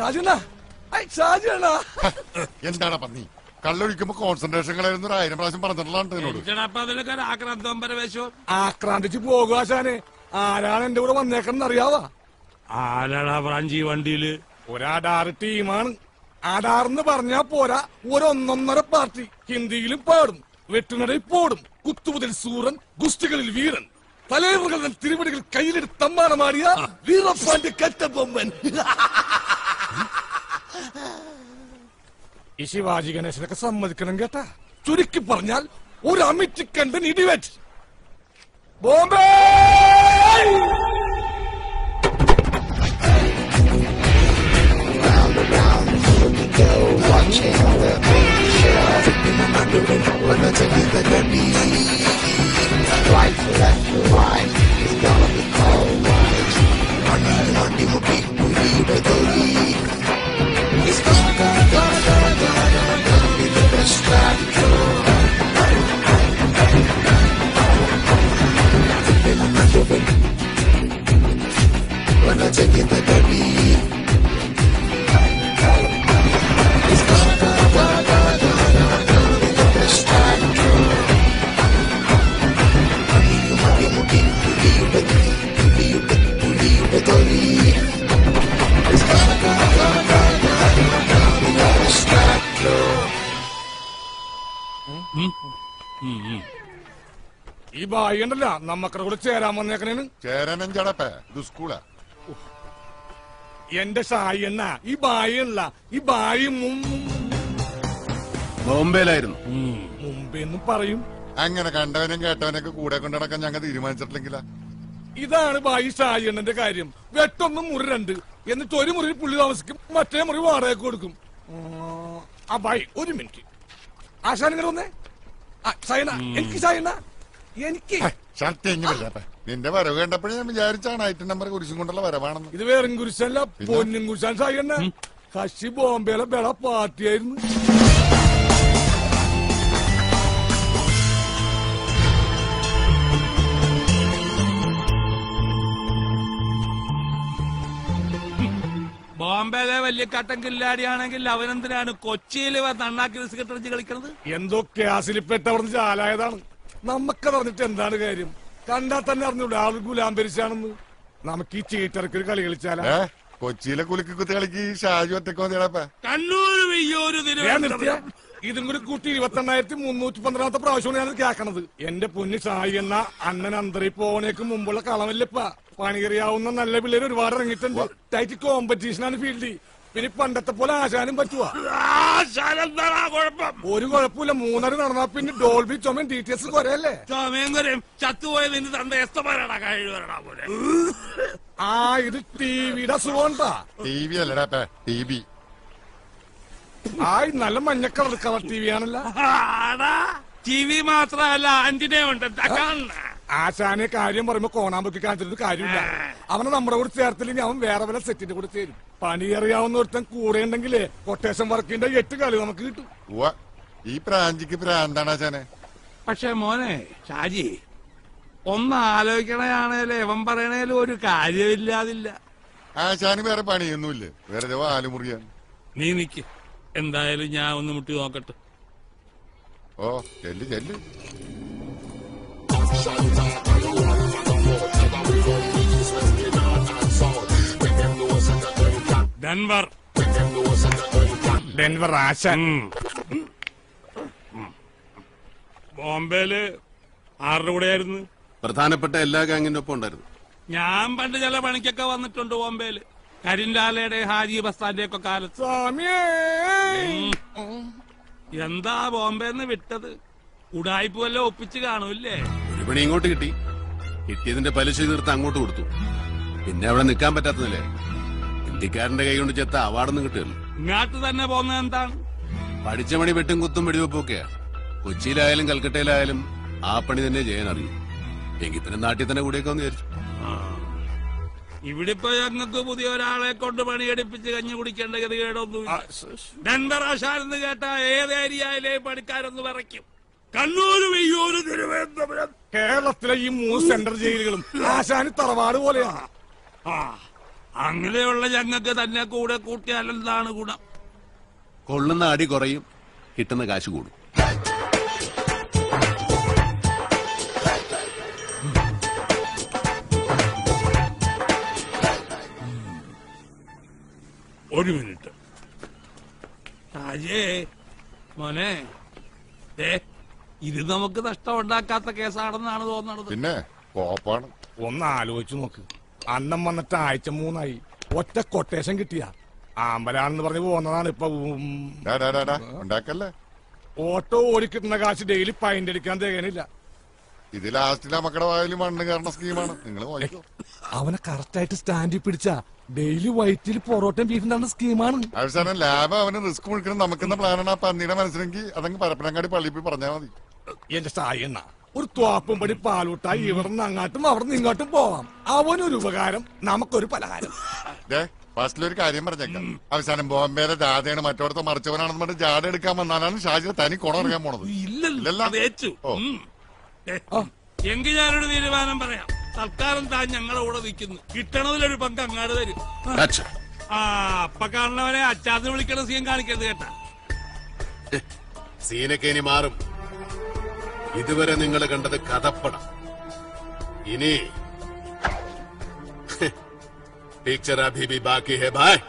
ഷാജുണ്ണ I ഷാജുണ്ണ എന്താണ് പന്നി കള്ളൊഴിക്കുമ്പോ concentration കളയുന്ന ഒരു ആയിരം പ്രാവശ്യം പറഞ്ഞിട്ടുള്ളതാണ് എന്നോട് എന്തിനപ്പൊ അതിലൊക്കെ ഒരു ആക്രാന്തം പരവേശവും ആക്രാന്തിച്ച് പോകുക ആശാനെ ആരാണ് എന്റെ കൂടെ വന്നേക്കണം അറിയാവാ ആരാടാ ബ്രാഞ്ചി വണ്ടിയില് ഒരാടാറ് ടീമാണ് ആടാറെന്ന് പറഞ്ഞാ പോരാ ഒരൊന്നൊന്നര പാർട്ടി ഹിന്ദിയിലും പാടും വെട്ടുനടയിൽ പോടും കുത്തുമുതൽ സൂറൻ ഗുസ്തികളിൽ വീരൻ തലൈവറുകൾ തിരുവടികൾ കയ്യിലെടുത്ത് തമ്മാനമാടിയ വീരപ്പാണ്ടി കറ്റബൊമ്മൻ ഈ ശിവാജി ഗണേശനൊക്കെ സമ്മതിക്കണം കേട്ടാ ചുരുക്കി പറഞ്ഞാൽ ഒരു അമിറ്റിക്കണ്ടൻ ഇടിവെറ്റ് ബോംബെ ഈ ബായി ഉണ്ടല്ല നമ്മക്കടെ കൂടെ ചേരാൻ വന്നേക്കണേന് ചേരാനും ചടപ്പേ ഇത് സ്കൂളാ എന്റെ ഷായി എന്ന ഈ ബായി അല്ല ഈ ബായി ബോംബെയിലായിരുന്നു മുമ്പെന്നും പറയും അങ്ങനെ കണ്ടവനും കേട്ടവനൊക്കെ കൂടെ കൊണ്ട് നടക്കാൻ ഞങ്ങൾ തീരുമാനിച്ചിട്ടില്ലെങ്കിലാ ഇതാണ് ബായി ഷായി എണ്ണന്റെ കാര്യം വെട്ടൊന്നും മുറി രണ്ട് എന്നിട്ട് ഒരു മുറി പുള്ളി താമസിക്കും മറ്റേ മുറി വാടകയ്ക്ക് കൊടുക്കും ഉം, ആ ബായി ഒരു മിനിറ്റ് ആശാൻ ഇങ്ങനെ വന്നേ ആ, ഷായണ്ണ എനിക്ക് ഷായണ്ണ എനിക്ക് ശക്തി എങ്ങനെ വരാപ്പേ നിന്റെ വരവ് കണ്ടപ്പോഴേ ഞാൻ വിചാരിച്ചാണ് ഐറ്റം നമ്പർ കുരിശും കൊണ്ടുള്ള വരവാണെന്ന് ഇത് വേറും കുരിശല്ല പൊന്നും കുരിശാൻ ഷായണ്ണ കശി ബോംബെയിലെ ബെള പാർട്ടിയായിരുന്നു ബോംബെയിലെ വലിയ കട്ടൻ കില്ലാടിയാണെങ്കിൽ അവനെന്തിനാണ് കൊച്ചിയിൽ നണ്ണാക്കി ബിസ്ക്കറ്റ് അടിച്ച് കളിക്കണത് എന്തോ ക്യാസിൽപ്പെട്ടവർന്ന് ചാലായതാണ് നമുക്കത് അറിഞ്ഞിട്ട് എന്താണ് കാര്യം കണ്ടാൽ തന്നെ അറിഞ്ഞൂടെ ആൾ ഗുലാം പെരിച്ചാണെന്ന് നമുക്ക് ഈ ചീട്ടറക്കൊരു കളി കളിച്ചാലാ ഏ കൊച്ചിയിലെ കുലുക്കി കുത്തി കളിക്ക് ഈ ഷാജു ഒറ്റക്ക് മതിയടപ്പേ കണ്ണൂര് വെയ്യൂര് ഞാൻ നിർത്തിയ തിരുവനന്തപുരം ഇതും കൂടി കൂട്ടി ഇരുപത്തി എണ്ണായിരത്തി മുന്നൂറ്റി പന്ത്രണ്ടാമത്തെ പ്രാവശ്യമാണ് ഞാൻ കേൾക്കണത് എന്റെ പൊന്ന് സായി എന്ന അണ്ണൻ അന്തരി പോണേക്ക് മുമ്പുള്ള കളമല്ലപ്പ പണികറിയാവുന്ന നല്ല പിള്ളേര് ഒരുപാട് ഇറങ്ങിയിട്ടുണ്ട് ടൈറ്റ് കോമ്പറ്റീഷനാണ് ഫീൽഡ് പിന്നെ പണ്ടത്തെ പോലെ ആശാനും പറ്റുവാ എന്താടാ കുഴപ്പം ഒരു കുഴപ്പമില്ല മൂന്നര നടന്നാ പിന്നെ ഡോൾബി ചുമൻ ഡി ടി എസ് കുറയല്ലേ ചോമേങ്കുരം ചത്തുപോയ നിന്റെ തന്റെ എസ്തമാരാടാ കഴിവരടാ പോലെ ആ ഇത് ടിവിയുടെ അസുഖണ്ടാ ടി വി അല്ലടാപ്പേ ടി വി ആയി നല്ല മഞ്ഞ കളർ കളർ ടി വി ആണല്ല ആടാ ടി വി മാത്രമല്ല ആന്റിനെ ഉണ്ട് എന്താ കാണണ ആശാനെ കാര്യം പറയുമ്പോ കോണാമ്പൊക്കെ കാണിച്ചിട്ട് കാര്യമില്ല അവനെ നമ്മുടെ കൂടെ ചേർത്തില്ലെങ്കിൽ അവൻ വേറെ വല്ല സെറ്റിന്റെ കൂടെ ചേരും പണി അറിയാവുന്ന ഒരുത്തൻ കൂടെ ഉണ്ടെങ്കിലേ കൊട്ടേഷൻ വർക്കിന്റെ എട്ട് കളി നമുക്ക് കിട്ടും ഉവ്വ ഈ പ്രാഞ്ചിക്ക് പ്രാന്താണ് ആശാനെ പക്ഷെ മോനെ ഷാജി ഒന്ന് ആലോചിക്കണയാണേലും ഇവൻ പറയണേലും ഒരു കാര്യമില്ലാതില്ല ആശാന് വേറെ പണിയൊന്നുമില്ല വെറുതെ വാലുമുറിയാണ് നീ നിക്ക് എന്തായാലും ഞാൻ ഒന്ന് മുട്ടി നോക്കട്ടെ ഓ ചെല്ല് ചെല്ല് ഡൻവർ ഡെൻവർ ആശാൻ ബോംബെയില് ആരുടെ കൂടെയായിരുന്നു പ്രധാനപ്പെട്ട എല്ലാ ഗാങ്ങിന്റെ ഒപ്പം ഉണ്ടായിരുന്നു ഞാൻ പണ്ട് ചില പണിക്കൊക്കെ വന്നിട്ടുണ്ട് ബോംബെയില് കരിൻലാലയുടെ ഹാജി ബസ്താന്റെ ഒക്കെ കാലത്ത് സ്വാമിയേ എന്താ ബോംബെന്ന് വിട്ടത് ഉടായ്പ വല്ല ഒപ്പിച്ച് കാണൂല്ലേ ഒരു പണി ഇങ്ങോട്ട് കിട്ടി കിട്ടിയതിന്റെ പലിശ തീർത്ത് അങ്ങോട്ട് കൊടുത്തു പിന്നെ അവിടെ നിൽക്കാൻ പറ്റാത്തതല്ലേ ഇന്ത്യക്കാരന്റെ കൈ കൊണ്ട് ചെത്ത അവാർഡൊന്നും കിട്ടുമല്ലോ ഇങ്ങാട്ട് തന്നെ പോകുന്നത് എന്താണ് പഠിച്ച പണി വെട്ടും കുത്തും വെടിവെപ്പും ഒക്കെയാ കൊച്ചിയിലായാലും കൽക്കട്ടയിലായാലും ആ പണി തന്നെ ചെയ്യാൻ അറിയും എങ്കിൽ പിന്നെ നാട്ടിൽ തന്നെ കൂടിയൊക്കെ ഒന്ന് വിചാരിച്ചു ഇവിടെ ഇപ്പൊ ഞങ്ങൾക്ക് പുതിയ ഒരാളെ കൊണ്ട് പണിയെടുപ്പിച്ച് കഞ്ഞി കുടിക്കേണ്ട ഗതികേടൊന്നും ഡൻവർ ആശാനെന്ന് കേട്ട ഏത് ഏരിയയിലെ പണിക്കാരൊന്ന് വിറയ്ക്കും കണ്ണൂര് വെയ്യൂര് തിരുവനന്തപുരം കേരളത്തിലെ ഈ മൂന്ന് സെൻട്രൽ ജയിലുകളും ആശാന് തറവാട് പോലെയാണ് ആ അങ്ങനെയുള്ള ഞങ്ങൾക്ക് തന്നെ കൂടെ കൂട്ടിയാൽ എന്താണ് ഗുണം കൊള്ളുന്ന അടി കുറയും കിട്ടുന്ന കാശ് കൂടും ഒരു മിനിറ്റ് രാജേ മോനെ ദേ ഇത് നമുക്ക് നഷ്ടമുണ്ടാക്കാത്ത കേസാണെന്നാണ് തോന്നണത് പിന്നെ കോപ്പാണ് ഒന്ന് ആലോചിച്ചു നോക്ക് അന്നം വന്നിട്ട് ആഴ്ച മൂന്നായി ഒറ്റ കൊട്ടേഷൻ കിട്ടിയ ആമ്പലാണെന്ന് പറഞ്ഞ് പോന്നതാണ് ഇപ്പൊ ഉം, ഡാ, ഡാ, ഡാ, ഡാ, ഉണ്ടാക്കല്ലേ ഓട്ടോ ഓടിക്കിട്ടുന്ന കാശ് ഡെയിലി പൈൻ്റ് അടിക്കാൻ തികയണില്ല ഇത് ലാസ്റ്റിൽ മക്കളുടെ വായിൽ മണ്ണ് കയറുന്ന സ്കീമാണ് നിങ്ങൾ നോക്കിക്കോ അവനെ കറക്റ്റായിട്ട് സ്റ്റാൻഡിൽ പിടിച്ച ഡെയിലി വൈറ്റിൽ പൊറോട്ടയും ബീഫിന്റെ സ്കീമാണ് അവസാനം ലാബ് അവന് റിസ്ക് മുഴുക്കണം നമുക്കെന്ന പ്ലാനാണ് ആ പന്നിയുടെ മനസ്സിലെങ്കിൽ അതങ്ങ് പരപ്പനങ്ങാടി പള്ളിയിൽ പോയി പറഞ്ഞാൽ മതി എന്റെ സായണ്ണ ഒരു ത്വാപ്പും പടി പാലൂട്ടായി ഇവിടുന്ന് അങ്ങാട്ടും അവിടുന്ന് ഇങ്ങോട്ടും പോവാം അവനൊരു ഉപകാരം നമുക്കൊരു പലഹാരം ദേ ഫസ്റ്റിൽ ഒരു കാര്യം പറഞ്ഞേക്കാം അവസാനം ബോംബെയിലെ ജാഥയാണ് മറ്റോടത്ത് മറിച്ചവനാണെന്ന് പറഞ്ഞ് ജാഥ എടുക്കാൻ വന്നാലാണ് ഷാജിയെ തനി കുണം ഇറങ്ങാൻ പോണത് ഇല്ലല്ലോ ഇല്ലല്ലോ. അത് ഏറ്റു ഓ. ഉം. ഏ, എങ്കിൽ ഞാനൊരു തീരുമാനം പറയാം തൽക്കാലം താൻ ഞങ്ങളുടെ കൂടെ നിൽക്കുന്നു കിട്ടണതിലൊരു പങ്ക് അങ്ങാട് തരും കച്ച. ആ അപ്പ കാണുന്നവനെ അച്ചാന്ന് വിളിക്കണ സീൻ കാണിക്കരുത് കേട്ടാ സീനൊക്കെ ഇനി മാറും ഇതുവരെ നിങ്ങൾ കണ്ടത് കഥപ്പടം ഇനി പിക്ചർ അഭി ബി ബാക്കി ഹെ ഭായ്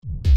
ആ